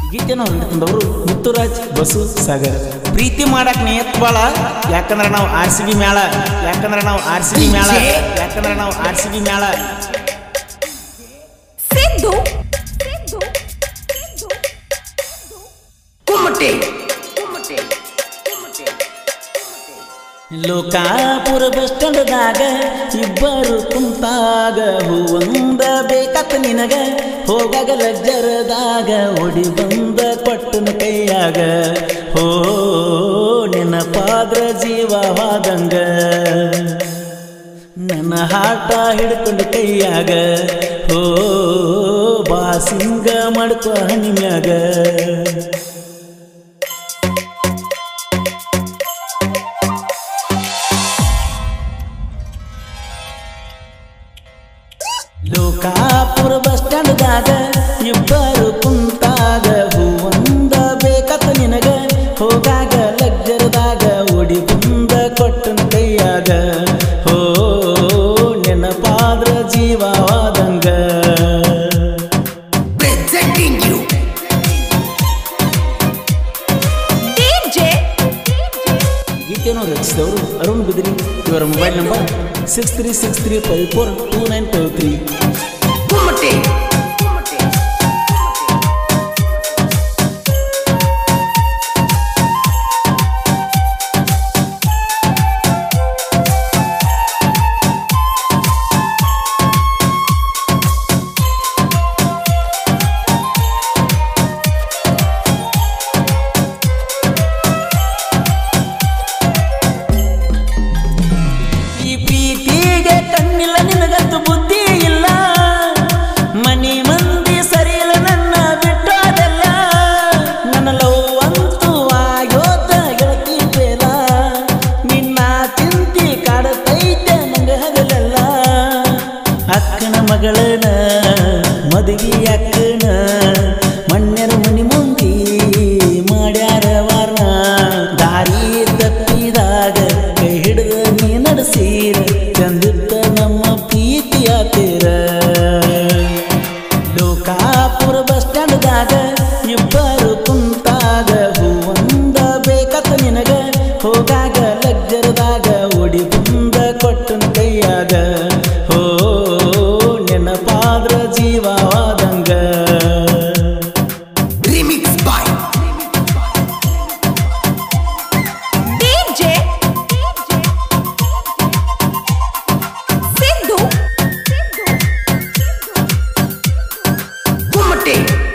ಗೀತೆನ ಹಿಡ್ಕೊಂಡವರು ಮುತ್ತುರಾಜ್ ಬಸು ಸಾಗರ್ ಪ್ರೀತಿ ಮಾಡಕ್ ನಿಯತ್ ಬಾಳ ಯಾಕಂದ್ರೆ ನಾವು ಆರ್ ಸಿ ಬಿ ಮೇಳ ಯಾಕಂದ್ರೆ ನಾವು ಆರ್ ಸಿ ಬಿ ಮೇಳ ಯಾಕಂದ್ರೆ ನಾವು ಆರ್ ಸಿ ಬಿ ಮೇಳ ಸಿದ್ದು ಸಿದ್ದು ಕುಮ್ಮಟೆ ಲೋಕಾಪುರ ಬಸ್ ಸ್ಟ್ಯಾಂಡ್ದಾಗ ಇಬ್ಬರು ಕುಂತಾಗ ಹೂವಂದ ಬೇಕತ್ತ ನಿನಗ ಹೋಗಾಗ ಲಜ್ಜರದಾಗ ಓಡಿ ಬಂದ ಕೊಟ್ಟನ ಕೈಯಾಗ ಹೋ ನೆನಪಾದ್ರ ಜೀವವಾದಂಗ ನನ್ನ ಹಾಟ ಹಿಡ್ಕೊಂಡು ಕೈಯಾಗ ಹೋ ಬಾಸಿಂಗ ಮಾಡ್ಕೊ ಹನಿಮ್ಯಾಗ ಲೋಕಾಪುರ ಬಸ್ ಸ್ಟ್ಯಾಂಡ್ದಾಗ ಇಬ್ಬರು ಕುಂತಾಗ ಹೂವಂದ ಬೇಕತ್ತ ನಿನಗ ಹೋಗಾಗ ಲಗ್ಜರದಾಗ ಓಡಿ ಬಂದ ಕೊಟ್ಟನ ಕೈಯಾಗ ಹೋ ನೆನಪಾದ್ರ ಜೀವವಾದಂಗ presenting you ಡಿಜೆ ಗೀತೆಯನ್ನು ರಚಿಸಿದವರು ಅರುಣ್ ಬಿದಿರಿ ಇವರ mobile number six three six three five four two nine five three Kummate ಈ ಪ್ರೀತಿಗೆ ಕಣ್ಣಿಲ್ಲ ನಿನಗಂತೂ ಬುದ್ಧಿ ಇಲ್ಲ ಮನಿ ಮಂದಿ ಸರಿಯಿಲ್ಲ ನನ್ನ ಬಿಟ್ಟೋದೆಲ್ಲ ನನ್ನ ಲವ್ ಅಂತೂ ಆಯೋತ ಗೆಳತಿ ಬೇಲ ನಿನ್ನ ಚಿಂತಿ ಕಾಡತೈತೆ ನಂಗ ಹಗಲೆಲ್ಲ ಅಕ್ಕನ ಮಗಳನ ಮದುವೆ ಅಕ್ಕನ ಮಣ್ಯರ ಮನಿ ಮುಂದಿ ಮಾಡ್ಯಾರ ವಾರ್ನ ದಾರಿ ತಪ್ಪಿದಾಗ ಕೈ ಹಿಡಿದ ನೀ ನಡೆಸೀರ ಚಂದಿತ್ತ ನಮ್ಮ ಪ್ರೀತಿಯ ತೀರ ಲೋಕಾಪುರ ಬಸ್ ಸ್ಟ್ಯಾಂಡ್ದಾಗ ಇಬ್ಬರು ಕುಂತಾಗ ಹೂವಂದ ಬೇಕತ್ತ ನಿನಗ ಹೋಗಾಗ ಲಗ್ಜರದಾಗ ಓಡಿ ಬಂದ ಕೊಟ್ಟನ ಕೈಯಾಗ ಹೋ ನೆನಪಾದ್ರ ಜೀವವಾದಂಗ remix by DJ Siddu Kummate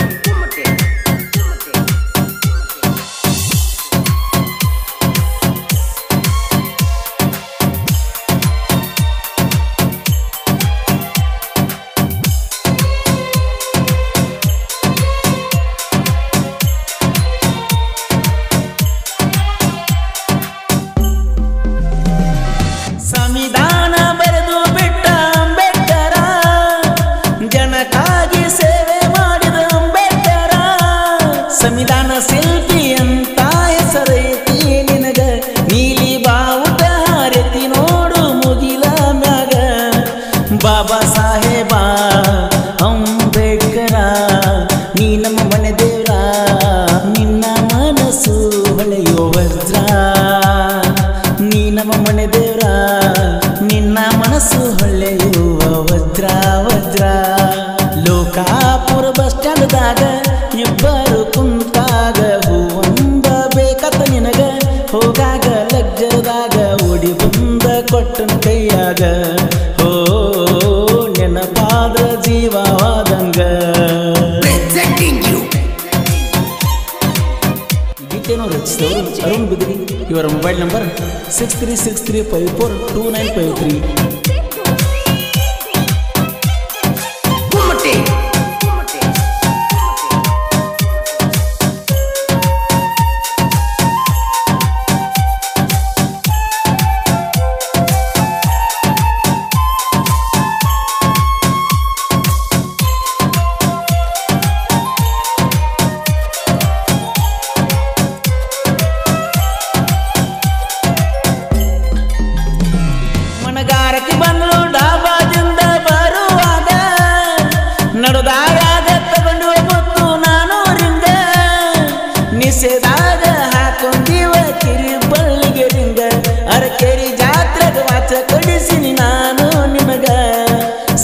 ಸಂವಿಧಾನ ಬರೆದು ಬಿಟ್ಟ ಅಂಬೇಡ್ಕರ ಜನಕ್ಕಾಗಿ ಸೇವೆ ಮಾಡಿದ ಅಂಬೇಡ್ಕರ ಸಂವಿಧಾನ ಶಿಲ್ಪಿ ಅಂತ ಹೆಸರೈತಿ ನಿನಗ ನೀಲಿ ಬಾವುಟ ಹಾರೈತಿ ನೋಡು ಮುಗಿಲ ಮ್ಯಾಗ ಬಾಬಾ ಸಾಹೇಬ ಅಂಬೇಡ್ಕರ ನೀ ನಮ್ಮ ಮನೆ ದೇವ್ರ ನಿನ್ನ ಮನಸ್ಸು ಹೊಳೆಯೋ ವಜ್ರ ನೀ ನಮ್ಮ ಮನೆ ದೇವ್ರ ನಿನ್ನ ಮನಸ್ಸು ಹೊಳೆಯುವ ವಜ್ರ ವಜ್ರ ಲೋಕಾಪುರ ಬಸ್ ಸ್ಟ್ಯಾಂಡ್ದಾಗ ಇಬ್ಬರು ಕುಂತಾಗ ಹೂವಂದ ಬೇಕತ್ತ ನಿನಗ ಹೋಗಾಗ ಲಗ್ಜರದಾಗ ಓಡಿ ಬಂದ ಕೊಟ್ಟನ ಕೈಯಾಗ ಹೋ ನೆನಪಾದ್ರ ಜೀವವಾದಂಗ presenting you ಗೀತೆಯನ್ನು ರಚಿಸಿದವರು ಅರುಣ್ ಬಿದಿರಿ ಇವರ mobile number six three six three five four two nine five three Kummate ಮನಗಾರಕ್ಕೆ ಬಾ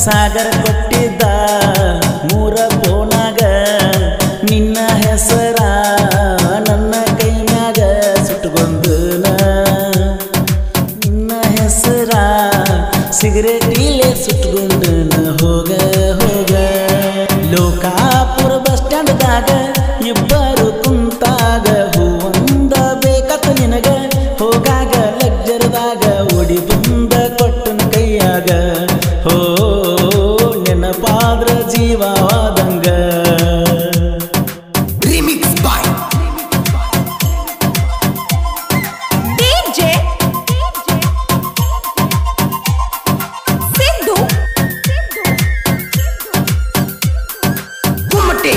ಸಾಗರ ಕೊಟ್ಟಿದ್ದ ಮೂರ ಫೋನಾಗ ನಿನ್ನ ಹೆಸರ ನನ್ನ ಕೈ ಮ್ಯಾಗ ಸುಟ್ಟುಗೊಂದನ ನಿನ್ನ ಹೆಸರ ಸಿಗರೇಟಿಲೆ ಸುಟ್ಟುಗೊಂಡನ ಹೋಗ ಹೋಗ ಲೋಕಾಪುರ ಬಸ್ ಸ್ಟ್ಯಾಂಡ್ದಾಗ ಇಬ್ಬರು ಕುಂತಾಗ ಹೂವಂದ ಬೇಕತ್ತ ನಿನಗ ಹೋಗಾಗ ಲಗ್ಜರದಾಗ ಓಡಿ ಬಂದ ಕೊಟ್ಟನ ಕೈಯಾಗ ಹೋ ನೆನಪಾದ್ರ ಜೀವಾದಂಗ Remix by DJ Sidhu Kumate.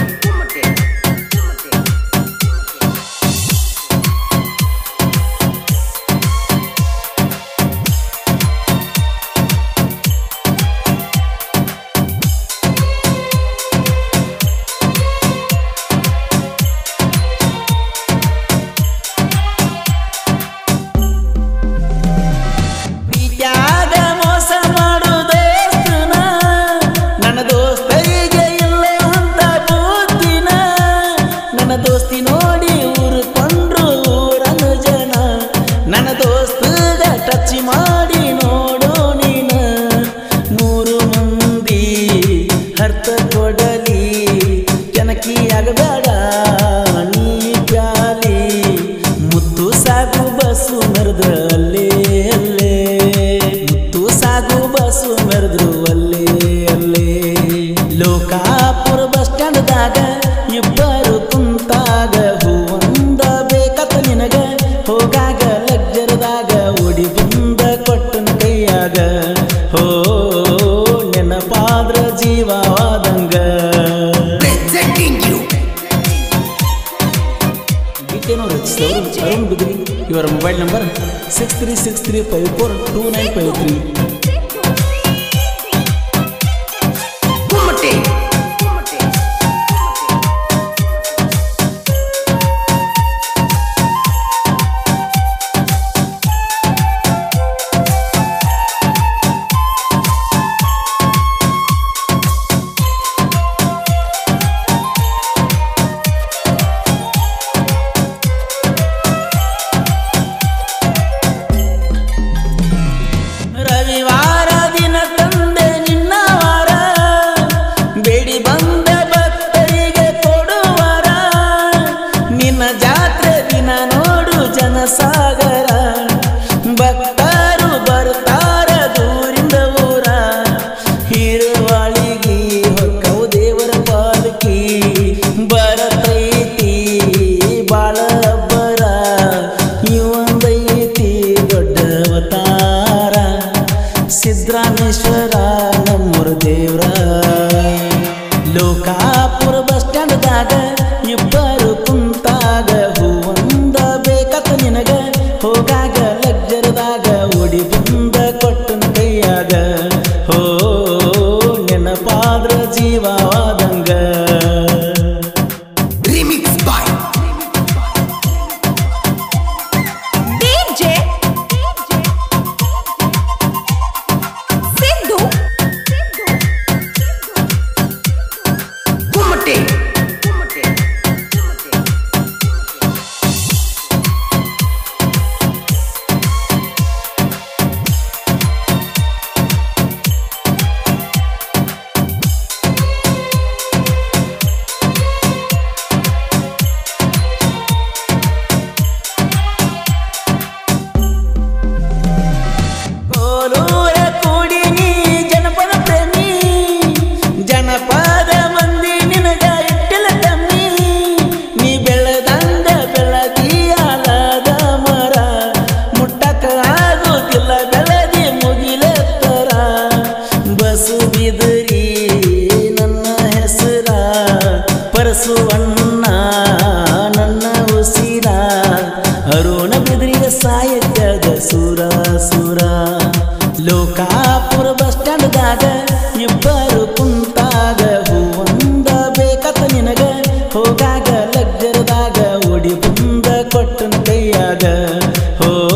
ಪ್ರೀತ್ಯಾಗ ಮೋಸ ಮಾಡು ದೋಸ್ತನ ನನ್ನ ದೋಸ್ತರಿಗೆ ಇಲ್ಲ ಅಂತ ಬುದ್ಧಿನ ನನ್ನ ದೋಸ್ತಿ ನೋಡಿ ಊರು ಕೊಂಡ್ರು ಊರನ ಜನ ನನ್ನ ದೋಸ್ತಗ ಟಚ್ ಮಾಡಿ ನೋಡು ನೀನ ಮೂರು ಮಂದಿ ಹರ್ತ ಕೊಡಲಿ ಜನಕಿ ಆಗಬೇಡ ನೀ ಪ್ಯಾಲಿ ಮುತ್ತು ಸಾಗು ಬಸ್ಸು ಮೆರೆದ್ರ ಅಲ್ಲೇ ಅಲ್ಲೇ ಮುತ್ತು ಸಾಗು ಬಸ್ಸು ಮೆರೆದ್ರು ಅಲ್ಲೇ ಅಲ್ಲೇ ಲೋಕಾಪುರ ಬಸ್ ಸ್ಟ್ಯಾಂಡ್ದಾಗ ಇಬ್ಬರು ಕುಂತಾಗ ಹೂವಂದ ಬೇಕತ್ತ ನಿನಗ ಹೋಗಾಗ ಲಗ್ಜರದಾಗ ಓಡಿ ಬಂದ ಕೊಟ್ಟನ ಕೈಯಾಗ ಹೋ ನೆನಪಾದ್ರ ಜೀವಾದಂಗ Presenting you. ಗೀತೆಯನ್ನು ರಚಿಸಿದವರು ಅರುಣ್ ಬಿದ್ರಿ ಇವರ mobile number six three six three five four two nine five three Kumate. ರವಿವಾರ ದಿನ ತಂದೆ ನಿನ್ನ ವಾರ ಬೇಡಿ ಬಂದ ಭಕ್ತರಿಗೆ ಕೊಡುವರ ನಿನ್ನ ಜಾತ್ರೆ ದಿನ ನೋಡು ಜನಸಾಗರ ಭಕ್ತರು ಬರ್ತಾರ ದೂರಿಂದ ಊರ ಹಿರುವಾಳಿಗಿ ಹೊಕ್ಕವು ದೇವರ ಪಾಲಕಿ ಬರತೈತಿ ಬಾಳ ಬರ ಇವಂದೈತಿ ದೊಡ್ಡ ಅವತಾರ ಸಿದ್ರಾಮೇಶ್ವರ ನಮ್ಮೂರ ದೇವ್ರ ಲೋಕಾಪುರ ಬಸ್ ಸ್ಟ್ಯಾಂಡ್ದಾಗ ಇಬ್ಬರು ಕುಂತಾಗ ಹೂವಂದ ಬೇಕತ್ತ ನಿನಗ ಹೋಗಾಗ ಲಗ್ಜರದಾಗ ಓಡಿ ಬಂದ ಕೊಟ್ಟನ ಕೈಯಾಗ ಹೋ ನೆನಪಾದ್ರ ಜೀವಾದಂಗ Remix by DJ Sidhu Kumate. ಕೋಲೂರ ಕೂಡಿ ನೀ ಜನಪದ ಪ್ರೇಮಿ ಜನಪದ ಮಂದಿ ನಿನಗ ಇಟ್ಟಿಲ್ಲ ತಮ್ಮಿ ನೀ ಬೆಳೆದಂಗ ಬೆಳದಿಯಾಲದ ಮರ ಮುಟ್ಟಕ ಆಗುದಿಲ್ಲ ಬೆಳದಿ ಮುಗಿಲೆತ್ತರ ಬಸು ಬಿದರಿ ನನ್ನ ಹೆಸರ ಪರಸುವಣ್ಣ ನನ್ನ ಉಸಿರ ಅರುಣ ಬಿದ್ರಿಯ ಸಾಹಿತ್ಯದ ಸುರ ಸುರ ಲೋಕಾಪುರ ಬಸ್ ಸ್ಟ್ಯಾಂಡ್ದಾಗ ಇಬ್ಬರು ಕುಂತಾಗ ಹೂವಂದ ಬೇಕತ್ತ ನಿನಗ ಹೋಗಾಗ ಲಗ್ಜರದಾಗ ಓಡಿ ಬಂದ ಕೊಟ್ಟನ ಕೈಯಾಗ ಹೋ